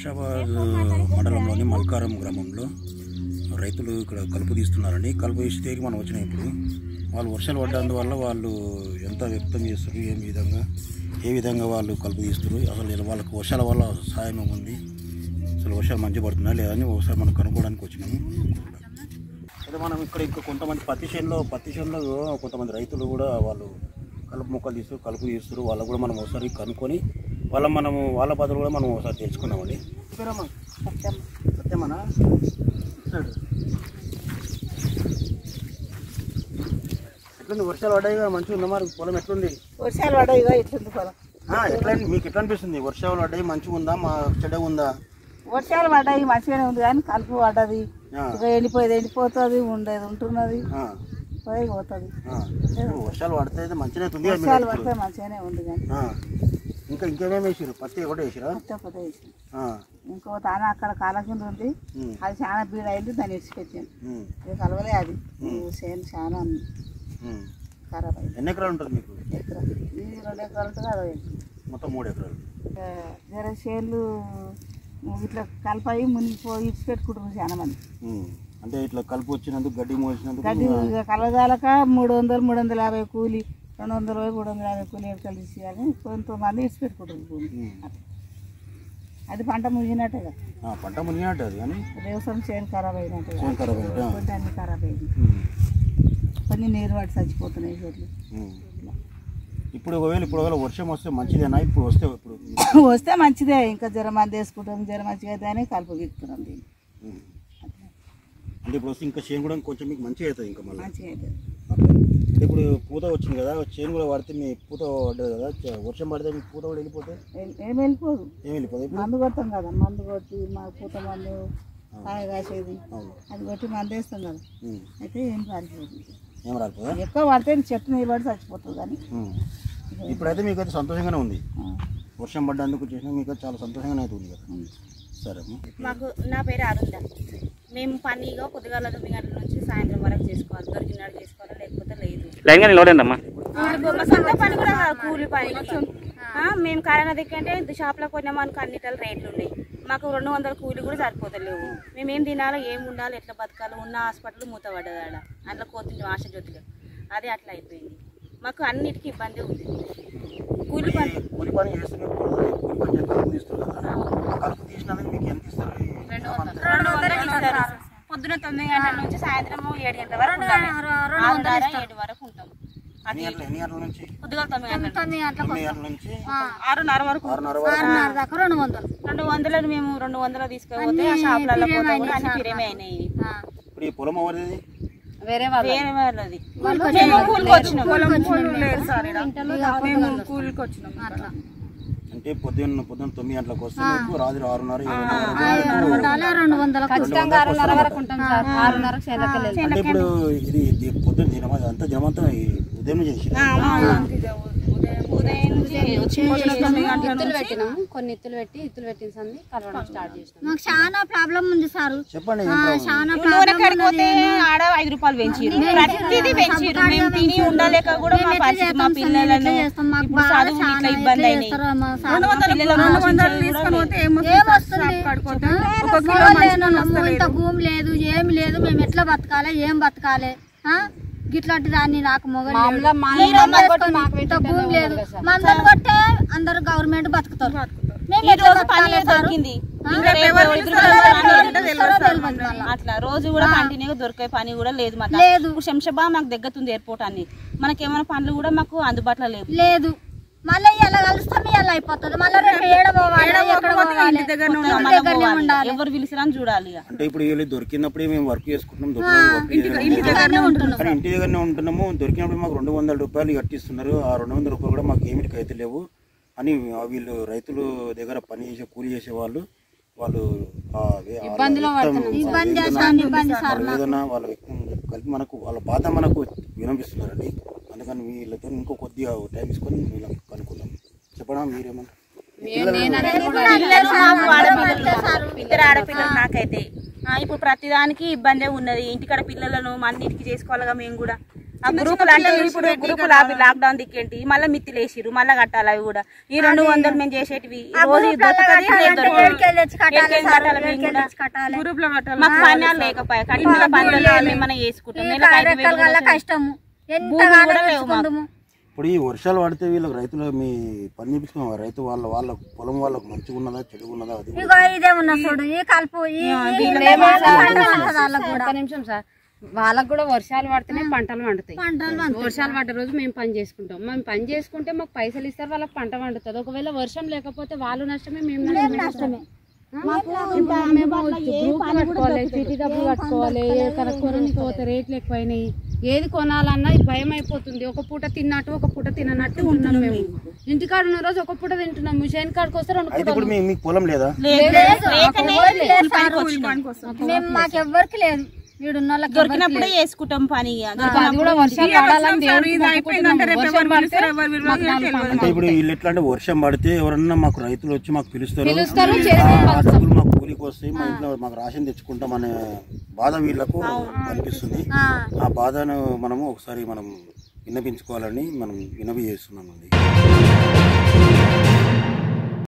శంషాబాద్ మండలంలోని మల్కారం గ్రామంలో రైతులు ఇక్కడ కలుపు తీస్తున్నారండి కలుపు తీస్తే మనం వచ్చినాయి ఇప్పుడు వాళ్ళు వర్షాలు పడ్డందువల్ల వాళ్ళు ఎంత వ్యక్తం చేస్తారు ఏ విధంగా ఏ విధంగా వాళ్ళు కలుపు తీస్తారు అసలు ఇలా వాళ్ళకు వర్షాల వల్ల సహాయం ఉంది అసలు వర్షాలు మంచి పడుతున్నాయి లేదని ఒకసారి మనం కనుక్కోవడానికి వచ్చినాము అయితే మనం ఇక్కడ ఇంకా కొంతమంది పత్తి చేనులో పత్తి చేనులో కొంతమంది రైతులు కూడా వాళ్ళు కలుపు మొక్కలు తీస్తారు కలుపు తీస్తారు వాళ్ళకు కూడా మనం ఒకసారి కనుక్కొని వాళ్ళ మనము వాళ్ళ పద్ధతులు కూడా మనం ఒకసారి తెలుసుకున్నామండి పేరమ్మా సత్యమనా ఎట్లుంది వర్షాలు పడ్డాయి కదా మంచిగా ఉందా మరి పొలం ఎట్లుంది వర్షాలు పడ్డాయి ఇక ఇట్లుంది పొలం ఆ, ఎట్లా మీకు ఎట్లా అనిపిస్తుంది వర్షాలు పడ్డాయి మంచిగా ఉందా మా చెడ్డ ఉందా వర్షాలు పడ్డాయి మంచిగానే ఉంది కానీ కలుపు పడ్డది ఆ, ఇక వెళ్ళిపోయేది వెళ్ళిపోతుంది ఉండేది ఉంటున్నది ఆ, పోయి పోతుంది ఆ. వర్షాలు పడితే అయితే మంచిగా అవుతుంది కదా వర్షాలు మీకు పడితే మంచిగానే ఉంది కానీ ఆ. ఇంకా ఇంకేమేమి వేసారు పత్తి ఒకటే వేసిరా కొత్త కొత్త వేసి ఆ, ఇంకో తాన అక్కడ కాల కింద ఉంది ఉమ్, అది చాలా బీడ అయింది దాన్ని ఇడిచిపెట్టాను ఉమ్, ఇక కలవలే అది చేను చాలా ఉమ్. ఖరాబ్ అయింది ఎన్ని ఎకరాలు ఉంటుంది మీకు ఎకరా ఇది రెండు ఎకరాలు ఉంటుంది అదో ఎకరం. మొత్తం మూడు ఎకరాలు ఇక జర చేనులు ఇట్లా కలిపాయి మునిగిపోయి ఇడిచిపెట్టుకుంటున్నారు చాలా మంది ఉమ్. అంటే ఇట్లా కలుపు వచ్చినందుకు గడ్డి మోసినందుకు గడ్డి ఇక కలవజాలక మూడు వందలు మూడు వందల యాభై కూలి రెండు వందల పోయి మూడు వందల యాభై కూలి ఎడకలు తీసేయాలి కొంతమంది ఇడిచిపెట్టుకుంటారు భూమి ఉమ్. అది పంట ముగినట్టుగా ఆ, పంట మునిగినట్టు అది కానీ వ్యవసాయం చేను ఖరాబ్ అయినట్టుగా చేను ఖరాబ్ అయినట్టు, ఆ. కొన్ని అన్ని ఖరాబ్ అయింది ఉమ్, కొన్ని నీరు పట్టి చచ్చిపోతున్నాయి చెట్లు ఉమ్. ఇప్పుడు ఒకవేళ ఇప్పుడు ఒకవేళ వర్షం వస్తే మంచిదేనా ఇప్పుడు వస్తే ఇప్పుడు వస్తే మంచిదే ఇంకా జ్వర మంది వేసుకుంటాం జ్వర మంచిగా అయితే అని కలుపు గీక్కున్నాం దీన్ని ఉమ్. అంటే ఇప్పుడు వస్తే ఇంకా చేను కూడా కొంచెం మీకు మంచిగా అవుతుంది ఇంకా మళ్ళీ మంచిగా అయితే అట్లా. అంటే ఇప్పుడు పూత వచ్చింది కదా చేను కూడా పడితే మీ పూత పడ్డది కదా చ- వర్షం పడితే మీ పూత కూడా వెళ్ళిపోతే ఏం వెళ్ళిపోదు ఏం వెళ్ళిపోతుంది ఇప్పుడు మందు కొడతాం కదా మందు కొట్టి మా పూత మందు కాయ కాసేది అవును అది కొట్టి మందు వేస్తాం కదా ఉమ్. అయితే ఏం పారిపోదు ఏం రాలిపోదా ఎక్కువ పడితే చెట్టు నిలబడి చచ్చిపోతుంది కానీ ఉమ్. ఇప్పుడైతే మీకు అయితే సంతోషంగానే ఉంది ఆ, వర్షం పడ్డందుకు చేసినా మీకు చాలా సంతోషంగానే అవుతుంది కదా ఉంది. సరే అమ్మా మాకు నా పేరు అరుంద మేము పనిగా పొద్దుగాల తొమ్మిది గంటల నుంచి సాయంత్రం వరకు చేసుకోవాలి దొరికినాడు చేసుకోవాలి లేకపోతే లేదు లైన్గా నిలవలేదమ్మా మా సొంత పని కూడా కాదు, కూలి పని ఆ, మేము కరోనా దిక్కంటే షాప్లో కొన్నాం అనుకో అన్నిటిలో రేట్లు ఉన్నాయి మాకు రెండు వందల కూలి కూడా సరిపోతలేవు మేము ఏం తినాలో ఏం ఉండాలి ఎట్లా బతకాలి ఉన్న హాస్పిటల్ మూతపడ్డది ఆడ అట్లా కోతుంటాం ఆశ జ్యోతిలో అదే అట్లా అయిపోయింది మాకు అన్నిటికీ ఇబ్బంది ఉంది కూలి పని కూలి పని చేస్తే మీకు కూలి పని చేస్తే కలుపు తీస్తారు కదా కలుపు తీసినందుకు మీకు ఎంత ఇస్తారు రెండు వందలు ఇస్తారు పొద్దున తొమ్మిది గంటల నుంచి సాయంత్రం ఏడు గంటల వరకు ఉండాలి. ఆరున్నర ఏడు వరకు ఉంటాం ఎన్ని గంటల ఎన్ని గంటల నుంచి పొద్దుగాల తొమ్మిది గంటల తొమ్మిది గంటల నుంచి ఆరున్నర వరకు ఆరున్నర వరకు దాకా రెండు వందలు రెండు వందలు మేము రెండు వందలు తీసుకుపోతే ఆ షాపులలో పోతే కూడా అన్ని పిరేమే అయినాయి ఇప్పుడు ఈ పొలం ఎవరిది వేరే వాళ్ళది మేము కూలికి వచ్చినాం మేము కూలికి వచ్చినాం అంటే పొద్దున్న పొద్దున్న తొమ్మిది గంటలకు వస్తే మీకు రాత్రి ఆరున్నర ఏడున్నర వరకు రెండు వందలు ఖచ్చితంగా ఆరున్నర వరకు ఉంటాం అంటే ఇప్పుడు ఇది ఇది పొద్దున్న దినం అంతా దినమంతా ఈ ఉదయం చేసి ఉదయం నుంచి వచ్చి పొద్దున తొమ్మిది గంటల ఇత్తులు నుంచి పెట్టినాము కొన్ని ఇత్తులు పెట్టి ఇత్తులు పెట్టిన సంది కలవడం స్టార్ట్ చేసినాం మాకు చాలా ప్రాబ్లం ఉంది సార్ చెప్పండి ఏం problem? చాలా నూనె కాడికి పోతే ఆడ ఐదు రూపాయలు పెంచిరు ప్రతిదీ పెంచిరు మేము తిని ఉండలేక కూడా మా పరిస్థితి మా పిల్లలను చేస్తాం మాకు ఇప్పుడు బాగా చదువు చాలా ఇట్లా ఇబ్బంది ఎట్లా అయినాయి చేస్తారో మా సార్ రెండు వందల పిల్లలు తీసుకొని పోతే ఏమొస్తుంది ఇంత భూమి లేదు ఏమి లేదు మేము ఎట్లా బతకాలి ఏం బతకాలి ఆ? గిట్లాంటి దాన్ని నాకు మొగలు ఇంత భూమి లేదు మందలు కొట్టే అందరు గవర్నమెంట్ బతుకుతారు మేము ఈ ఎట్లా రోజు పని బతకాలి సారు? దొరికింది ఆ? ఇంకా రేపు ఎవరు ఎదురు ఇస్తారో పని ఎవరు ఏంటో ఇస్తారో తెలియదు తెలియదు మళ్ళా. అట్లా రోజు కూడా కంటిన్యూగా దొరికే పని కూడా లేదు మాకు లేదు. ఇప్పుడు శంషాబా మాకు దగ్గతుంది ఎయిర్పోర్ట్ అని మనకేమైనా పనులు కూడా మాకు అందుబాటులో లేవు లేదు మళ్ళీ ఇలా కలుస్తాం ఇలా అయిపోతుంది మళ్ళీ రేపు ఏడ పోవాలి ఎక్కడ పోవాలి ఇంటి దగ్గరనే ఉండాలి ఎవరు పిలిచిరని చూడాలి ఇక అంటే ఇప్పుడు వీళ్ళు దొరికినప్పుడే మేము వర్క్ చేసుకుంటున్నాం దొరికినప్పుడు ఇంటి దగ్గరనే ఉంటున్నాం కానీ ఇంటి దగ్గరనే ఉంటున్నాము దొరికినప్పుడు మాకు రెండు వందల రూపాయలు కట్టిస్తున్నారు ఆ రెండు వందల రూపాయలు కూడా మాకు ఏమిటికి అయితే లేవు అని ఆ వీళ్ళు రైతులు దగ్గర పని చేసే కూలి చేసే వాళ్ళు వాళ్ళు ఆ వే- వాళ్ళ వ్యక్తం- ఇబ్బంది వాళ్ళ చేస్తాను ఇబ్బంది సార్ వాళ్ళ వేదన వాళ్ళ వ్యక్తం కలిపి మనకు వాళ్ళ బాధ మనకు వినిపిస్తున్నారండి అందుకని వీళ్ళతో ఇంకో కొద్దిగా టైం తీసుకొని వీళ్ళకి కనుక్కుందాం చెప్పడం మీరేమంటారు పిల్లలు మాకు ఆడపిల్లలు ఇద్దరు ఆడపిల్లలు నాకైతే ఆ, ఇప్పుడు ప్రతిదానికి ఇబ్బందే ఉన్నది ఇంటికాడ పిల్లలను అన్నిటికీ చేసుకోవాలిగా మేము కూడా ఆ గ్రూపులు అంటే ఇప్పుడు గ్రూపులు ఆపి లాక్డౌన్ దిక్కేంటి మళ్ళీ మిత్తులు వేసిరు మళ్ళీ కట్టాలి అవి కూడా ఈ రెండు వందలు మేము చేసేటివి ఈ రోజు ఇది దొరుకుతుంది, రేపు దొరకదు. ఏడుకెళ్ళి తెచ్చి కట్టాలి ఏడుకెళ్ళి సార్, కట్టాలి మేము ఏడుకెళ్ళి కూడా. తెచ్చి కట్టాలి మాకు పని లేకపోయా కట్టిన పనులు మేము చేసుకుంటాం ఈ నెలకు ఐదు కార్యకర్తల వేలు వల్ల వస్తుంది. కష్టము భూములు ఎంతగానో కూడా లేవు మాకు. తెచ్చుకుందుము ఇప్పుడు ఈ వర్షాలు పడితే వీళ్ళకి రైతులు మీ పని చేపించుకున్న రైతు వాళ్ళ వాళ్ళ పొలం వాళ్ళకు మంచిగా ఉన్నదా చెడుగా ఉన్నదా అది ఇగో ఇదే ఉన్న చూడు ఈ కలుపు ఈ ఈ లేమో వాళ్ళ సార్, పంట పంటది వాళ్ళకు కూడా ఒక్క నిమిషం సార్ వాళ్ళకు కూడా వర్షాలు పడితేనే పంటలు పండుతాయి పంటలు పండుతాయి. వర్షాలు పడ్డ రోజు మేము పని చేసుకుంటాం మేము పని చేసుకుంటే మాకు పైసలు ఇస్తారు వాళ్ళకి పంట పండుతుంది ఒకవేళ వర్షం లేకపోతే వాళ్ళు నష్టమే మేము నష్టమే నష్టమే ఇప్పుడు మేము గ్రూప్ కట్టుకోవాలి చిట్టి డబ్బులు కట్టుకోవాలి ఎక్కడ కొనడానికి పోతే రేట్లు ఎక్కువైనాయి ఏది కొనాలన్నా ఇది భయం అయిపోతుంది ఒక పూట తిన్నట్టు ఒక పూట తిననట్టు ఉంటున్నాం మేము ఇంటికాడ ఉన్న రోజు ఒక పూట తింటున్నాం మిషన్ కాడికి వస్తే రెండు అయితే ఇప్పుడు మీ మీకు పొలం లేదా మేము మాకు ఎవ్వరికి లేదు వీడున్న వాళ్ళకి దొరికినప్పుడే చేసుకుంటాం పని ఇక. అది కూడా వర్షాలు పడాలని దేవుడికి మొక్కుకుంటున్నాం. వర్షం పడితే మాకు నాలుగు పంటలు అంటే ఇప్పుడు వీళ్ళు ఎట్లా అంటే వర్షం పడితే ఎవరన్నా మాకు రైతులు వచ్చి మాకు పిలుస్తారు పిలుస్తారు, చేసి ఆ డబ్బులు మాకు కూలికి వస్తాయి మా ఇంట్లో మాకు రాషన్ తెచ్చుకుంటాం అనే బాధ వీళ్ళకు కనిపిస్తుంది ఆ బాధను మనము ఒకసారి మనం విన్నపించుకోవాలని మనం వినవి చేస్తున్నామండి